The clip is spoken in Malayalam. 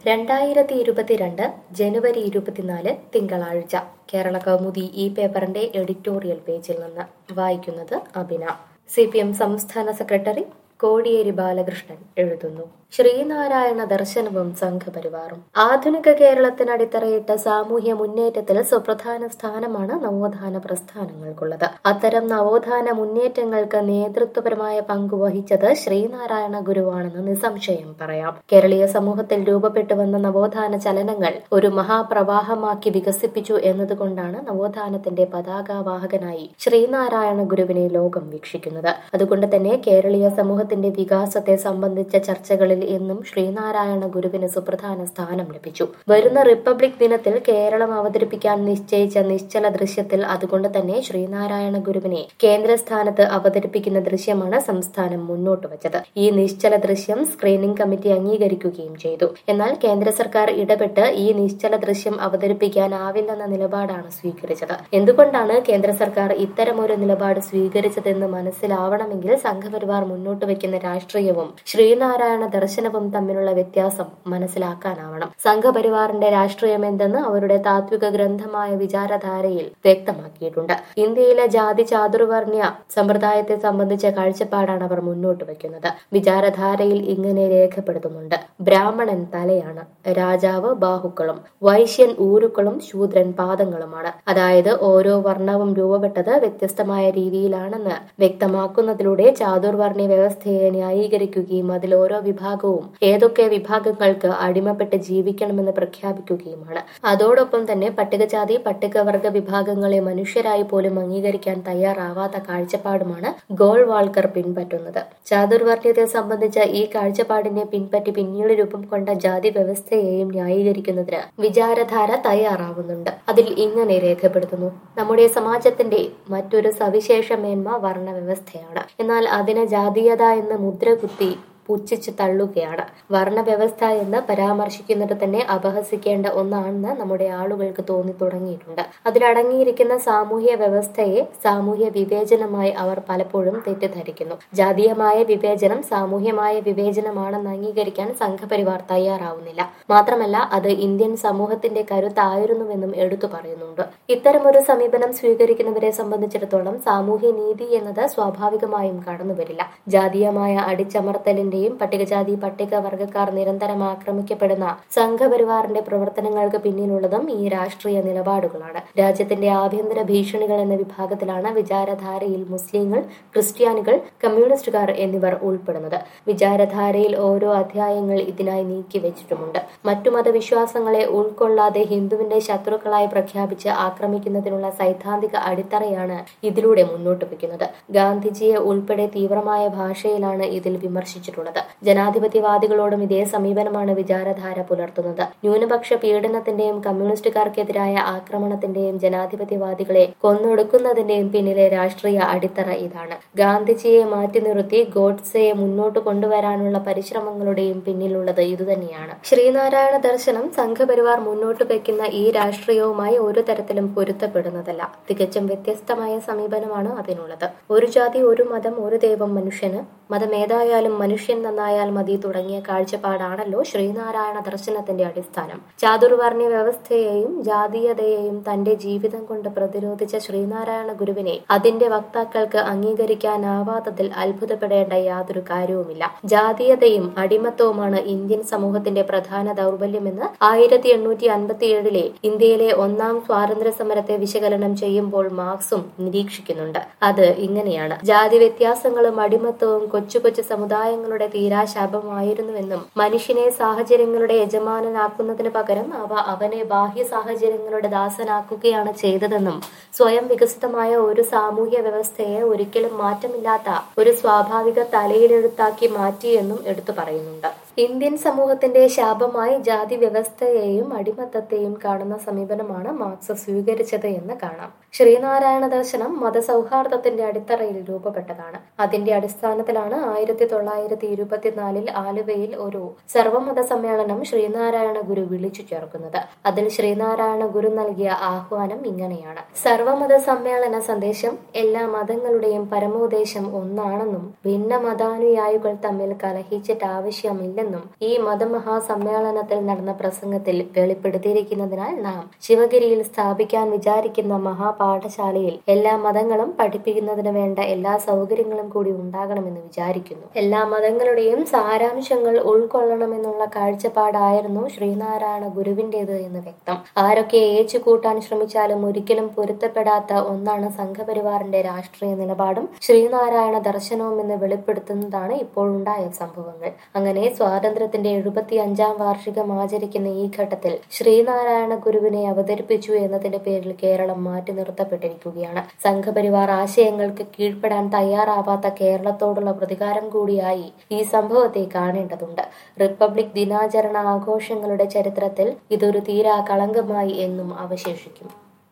രണ്ടായിരത്തി ഇരുപത്തിരണ്ട് ജനുവരി ഇരുപത്തിനാല് തിങ്കളാഴ്ച കേരള കൗമുദി ഈ പേപ്പറിന്റെ എഡിറ്റോറിയൽ പേജിൽ നിന്ന് വായിക്കുന്നത് അഭിന സി പി എം സംസ്ഥാന സെക്രട്ടറി കോടിയേരി ബാലകൃഷ്ണൻ എഴുതുന്നു ശ്രീനാരായണ ദർശനവും സംഘപരിവാറും ആധുനിക കേരളത്തിന് അടിത്തറയിട്ട സാമൂഹ്യ മുന്നേറ്റത്തിൽ സുപ്രധാന സ്ഥാനമാണ് നവോത്ഥാന പ്രസ്ഥാനങ്ങൾക്കുള്ളത് അത്തരം നവോത്ഥാന മുന്നേറ്റങ്ങൾക്ക് നേതൃത്വപരമായ പങ്കുവഹിച്ചത് ശ്രീനാരായണ ഗുരുവാണെന്ന് നിസ്സംശയം പറയാം കേരളീയ സമൂഹത്തിൽ രൂപപ്പെട്ടു വന്ന നവോത്ഥാന ചലനങ്ങൾ ഒരു മഹാപ്രവാഹമാക്കി വികസിപ്പിച്ചു എന്നതുകൊണ്ടാണ് നവോത്ഥാനത്തിന്റെ പതാകാവാഹകനായി ശ്രീനാരായണ ഗുരുവിനെ ലോകം വീക്ഷിക്കുന്നത് അതുകൊണ്ട് തന്നെ കേരളീയ സമൂഹത്തിന്റെ വികാസത്തെ സംബന്ധിച്ച ചർച്ചകളിൽ എന്നും ശ്രീനാരായണ ഗുരുവിന് സുപ്രധാന സ്ഥാനം ലഭിച്ചു വരുന്ന റിപ്പബ്ലിക് ദിനത്തിൽ കേരളം അവതരിപ്പിക്കാൻ നിശ്ചയിച്ച നിശ്ചല ദൃശ്യത്തിൽ അതുകൊണ്ട് തന്നെ ശ്രീനാരായണ ഗുരുവിനെ കേന്ദ്രസ്ഥാനത്ത് അവതരിപ്പിക്കുന്ന ദൃശ്യമാണ് സംസ്ഥാനം മുന്നോട്ട് വച്ചത് ഈ നിശ്ചല ദൃശ്യം സ്ക്രീനിംഗ് കമ്മിറ്റി അംഗീകരിക്കുകയും ചെയ്തു എന്നാൽ കേന്ദ്ര സർക്കാർ ഇടപെട്ട് ഈ നിശ്ചല ദൃശ്യം അവതരിപ്പിക്കാനാവില്ലെന്ന നിലപാടാണ് സ്വീകരിച്ചത് എന്തുകൊണ്ടാണ് കേന്ദ്ര സർക്കാർ ഇത്തരമൊരു നിലപാട് സ്വീകരിച്ചതെന്ന് മനസ്സിലാവണമെങ്കിൽ സംഘപരിവാർ മുന്നോട്ട് വയ്ക്കുന്ന രാഷ്ട്രീയവും ശ്രീനാരായണ ദർശനവും തമ്മിലുള്ള വ്യത്യാസം മനസ്സിലാക്കാനാവണം സംഘപരിവാറിന്റെ രാഷ്ട്രീയം എന്തെന്ന് അവരുടെ താത്വിക ഗ്രന്ഥമായ വിചാരധാരയിൽ വ്യക്തമാക്കിയിട്ടുണ്ട് ഇന്ത്യയിലെ ജാതി ചാതുർവർണ്ണ്യ സമ്പ്രദായത്തെ സംബന്ധിച്ച കാഴ്ചപ്പാടാണ് അവർ മുന്നോട്ട് വയ്ക്കുന്നത് വിചാരധാരയിൽ ഇങ്ങനെ രേഖപ്പെടുത്തുന്നുണ്ട് ബ്രാഹ്മണൻ തലയാണ് രാജാവ് ബാഹുക്കളും വൈശ്യൻ ഊരുക്കളും ശൂദ്രൻ പാദങ്ങളുമാണ് അതായത് ഓരോ വർണ്ണവും രൂപപ്പെട്ടത് വ്യത്യസ്തമായ രീതിയിലാണെന്ന് വ്യക്തമാക്കുന്നതിലൂടെ ചാതുർവർണ്ണ വ്യവസ്ഥയെ ന്യായീകരിക്കുകയും അതിൽ ഓരോ വിഭാഗവും ഏതൊക്കെ വിഭാഗങ്ങൾക്ക് അടിമപ്പെട്ട് ജീവിക്കണമെന്ന് പ്രഖ്യാപിക്കുകയുമാണ് അതോടൊപ്പം തന്നെ പട്ടികജാതി പട്ടികവർഗ വിഭാഗങ്ങളെ മനുഷ്യരായി പോലും അംഗീകരിക്കാൻ തയ്യാറാവാത്ത കാഴ്ചപ്പാടുമാണ് ഗോൾവാൾക്കർ പിൻപറ്റുന്നത് ചാതുർവർണ്ണയത്തെ സംബന്ധിച്ച ഈ കാഴ്ചപ്പാടിനെ പിൻപറ്റി പിന്നീട് രൂപം കൊണ്ട ജാതി വ്യവസ്ഥയെയും ന്യായീകരിക്കുന്നതിന് വിചാരധാര തയ്യാറാവുന്നുണ്ട് അതിൽ ഇങ്ങനെ രേഖപ്പെടുത്തുന്നു നമ്മുടെ സമാജത്തിന്റെ മറ്റൊരു സവിശേഷ മേന്മ വർണ്ണ വ്യവസ്ഥയാണ് എന്നാൽ അതിനെ ജാതീയത എന്ന് മുദ്ര കുത്തി പുച്ഛിച്ച് തള്ളുകയാണ് വർണ്ണവ്യവസ്ഥ എന്ന് പരാമർശിക്കുന്നത് തന്നെ അപഹസിക്കേണ്ട ഒന്നാണെന്ന് നമ്മുടെ ആളുകൾക്ക് തോന്നി തുടങ്ങിയിട്ടുണ്ട് അതിലടങ്ങിയിരിക്കുന്ന സാമൂഹ്യ വ്യവസ്ഥയെ സാമൂഹ്യ വിവേചനമായി അവർ പലപ്പോഴും തെറ്റിദ്ധരിക്കുന്നു ജാതീയമായ വിവേചനം സാമൂഹ്യമായ വിവേചനമാണെന്ന് അംഗീകരിക്കാൻ സംഘപരിവാർ തയ്യാറാവുന്നില്ല മാത്രമല്ല അത് ഇന്ത്യൻ സമൂഹത്തിന്റെ കരുത്തായിരുന്നുവെന്നും എടുത്തു പറയുന്നുണ്ട് ഇത്തരമൊരു സമീപനം സ്വീകരിക്കുന്നവരെ സംബന്ധിച്ചിടത്തോളം സാമൂഹ്യ നീതി എന്നത് സ്വാഭാവികമായും കടന്നുവരില്ല ജാതീയമായ അടിച്ചമർത്തലിന്റെ ിന്റെയും പട്ടികജാതി പട്ടിക വർഗക്കാർ നിരന്തരം ആക്രമിക്കപ്പെടുന്ന സംഘപരിവാറിന്റെ പ്രവർത്തനങ്ങൾക്ക് പിന്നിലുള്ളതും ഈ രാഷ്ട്രീയ നിലപാടുകളാണ് രാജ്യത്തിന്റെ ആഭ്യന്തര ഭീഷണികൾ എന്ന വിഭാഗത്തിലാണ് വിചാരധാരയിൽ മുസ്ലിങ്ങൾ ക്രിസ്ത്യാനികൾ കമ്മ്യൂണിസ്റ്റുകാർ എന്നിവർ ഉൾപ്പെടുന്നത് വിചാരധാരയിൽ ഓരോ അധ്യായങ്ങൾ ഇതിനായി നീക്കിവെച്ചിട്ടുമുണ്ട് മറ്റു മതവിശ്വാസങ്ങളെ ഉൾക്കൊള്ളാതെ ഹിന്ദുവിന്റെ ശത്രുക്കളായി പ്രഖ്യാപിച്ച് ആക്രമിക്കുന്നതിനുള്ള സൈദ്ധാന്തിക അടിത്തറയാണ് ഇതിലൂടെ മുന്നോട്ട് വയ്ക്കുന്നത് ഗാന്ധിജിയെ ഉൾപ്പെടെ തീവ്രമായ ഭാഷയിലാണ് ഇതിൽ വിമർശിച്ചിട്ടുള്ളത് ജനാധിപത്യവാദികളോടും ഇതേ സമീപനമാണ് വിചാരധാര പുലർത്തുന്നത് ന്യൂനപക്ഷ പീഡനത്തിന്റെയും കമ്മ്യൂണിസ്റ്റുകാർക്കെതിരായ ആക്രമണത്തിന്റെയും ജനാധിപത്യവാദികളെ കൊന്നൊടുക്കുന്നതിന്റെയും പിന്നിലെ രാഷ്ട്രീയ അടിത്തറ ഇതാണ് ഗാന്ധിജിയെ മാറ്റി നിർത്തി ഗോഡ്സെയെ മുന്നോട്ട് കൊണ്ടുവരാനുള്ള പരിശ്രമങ്ങളുടെയും പിന്നിലുള്ളത് ഇതുതന്നെയാണ് ശ്രീനാരായണ ദർശനം സംഘപരിവാർ മുന്നോട്ട് വയ്ക്കുന്ന ഈ രാഷ്ട്രീയവുമായി ഒരു തരത്തിലും പൊരുത്തപ്പെടുന്നതല്ല തികച്ചും വ്യത്യസ്തമായ സമീപനമാണ് അതിനുള്ളത് ഒരു ജാതി ഒരു മതം ഒരു ദൈവം മനുഷ്യന് മതമേതായാലും മനുഷ്യൻ നന്നായാൽ മതി തുടങ്ങിയ കാഴ്ചപ്പാടാണല്ലോ ശ്രീനാരായണ ദർശനത്തിന്റെ അടിസ്ഥാനം ചാതുർവർണ്ണ വ്യവസ്ഥയെയും ജാതീയതയെയും തന്റെ ജീവിതം കൊണ്ട് പ്രതിരോധിച്ച ശ്രീനാരായണ ഗുരുവിനെ അതിന്റെ വക്താക്കൾക്ക് അംഗീകരിക്കാനാവാത്തതിൽ അത്ഭുതപ്പെടേണ്ട യാതൊരു കാര്യവുമില്ല ജാതീയതയും അടിമത്തവുമാണ് ഇന്ത്യൻ സമൂഹത്തിന്റെ പ്രധാന ദൗർബല്യമെന്ന് ആയിരത്തി എണ്ണൂറ്റി അൻപത്തിയേഴിലെ ഇന്ത്യയിലെ ഒന്നാം സ്വാതന്ത്ര്യ സമരത്തെ വിശകലനം ചെയ്യുമ്പോൾ മാർക്സും നിരീക്ഷിക്കുന്നുണ്ട് അത് ഇങ്ങനെയാണ് ജാതി വ്യത്യാസങ്ങളും അടിമത്തവും കൊച്ചു കൊച്ചു സമുദായങ്ങളുടെ തീരാശാപമായിരുന്നുവെന്നും മനുഷ്യനെ സാഹചര്യങ്ങളുടെ യജമാനനാക്കുന്നതിന് പകരം അവ അവനെ ബാഹ്യ സാഹചര്യങ്ങളുടെ ദാസനാക്കുകയാണ് ചെയ്തതെന്നും സ്വയം വികസിതമായ ഒരു സാമൂഹ്യ വ്യവസ്ഥയെ ഒരിക്കലും മാറ്റമില്ലാത്ത ഒരു സ്വാഭാവിക തലയിലെഴുത്താക്കി മാറ്റിയെന്നും എടുത്തു പറയുന്നുണ്ട് ഇന്ത്യൻ സമൂഹത്തിന്റെ ശാപമായി ജാതി വ്യവസ്ഥയെയും അടിമത്തത്തെയും കാണുന്ന സമീപനമാണ് മാർക്സ് സ്വീകരിച്ചത് എന്ന് കാണാം ശ്രീനാരായണ ദർശനം മതസൗഹാർദ്ദത്തിന്റെ അടിത്തറയിൽ രൂപപ്പെട്ടതാണ് അതിന്റെ അടിസ്ഥാനത്തിലാണ് ആയിരത്തി തൊള്ളായിരത്തി ഇരുപത്തിനാലിൽ ആലുവയിൽ ഒരു സർവമത സമ്മേളനം ശ്രീനാരായണ ഗുരു വിളിച്ചു ചേർക്കുന്നത് അതിൽ ശ്രീനാരായണ ഗുരു നൽകിയ ആഹ്വാനം ഇങ്ങനെയാണ് സർവമത സമ്മേളന സന്ദേശം എല്ലാ മതങ്ങളുടെയും പരമോദ്ദേശം ഒന്നാണെന്നും ഭിന്ന മതാനുയായികൾ തമ്മിൽ കലഹിച്ചിട്ട് ആവശ്യമില്ലെന്നും ഈ മതമഹാസമ്മേളനത്തിൽ നടന്ന പ്രസംഗത്തിൽ വെളിപ്പെടുത്തിയിരിക്കുന്നതിനാൽ നാം ശിവഗിരിയിൽ സ്ഥാപിക്കാൻ വിചാരിക്കുന്ന മഹാപാഠശാലയിൽ എല്ലാ മതങ്ങളും പഠിപ്പിക്കുന്നതിന് വേണ്ട എല്ലാ സൗകര്യങ്ങളും കൂടി ഉണ്ടാകണമെന്ന് വിചാരിക്കുന്നു എല്ലാ മതങ്ങളുടെയും സാരാംശങ്ങൾ ഉൾക്കൊള്ളണമെന്നുള്ള കാഴ്ചപ്പാടായിരുന്നു ശ്രീനാരായണ ഗുരുവിന്റേത് എന്ന് വ്യക്തം ആരൊക്കെ ഏച്ചുകൂട്ടാൻ ശ്രമിച്ചാലും ഒരിക്കലും പൊരുത്തപ്പെടാത്ത ഒന്നാണ് സംഘപരിവാറിന്റെ രാഷ്ട്രീയ നിലപാടും ശ്രീനാരായണ ദർശനവും എന്ന് വെളിപ്പെടുത്തുന്നതാണ് ഇപ്പോഴുണ്ടായ സംഭവങ്ങൾ അങ്ങനെ സ്വാതന്ത്ര്യത്തിന്റെ എഴുപത്തി അഞ്ചാം വാർഷികം ആചരിക്കുന്ന ഈ ഘട്ടത്തിൽ ശ്രീനാരായണ ഗുരുവിനെ അവതരിപ്പിച്ചു എന്നതിന്റെ പേരിൽ കേരളം മാറ്റി നിർത്തപ്പെട്ടിരിക്കുകയാണ് സംഘപരിവാർ ആശയങ്ങൾക്ക് കീഴ്പ്പെടാൻ തയ്യാറാവാത്ത കേരളത്തോടുള്ള പ്രതികാരം കൂടിയായി ഈ സംഭവത്തെ കാണേണ്ടതുണ്ട് റിപ്പബ്ലിക് ദിനാചരണ ആഘോഷങ്ങളുടെ ചരിത്രത്തിൽ ഇതൊരു തീരാ കളങ്കമായി എന്നും അവശേഷിക്കും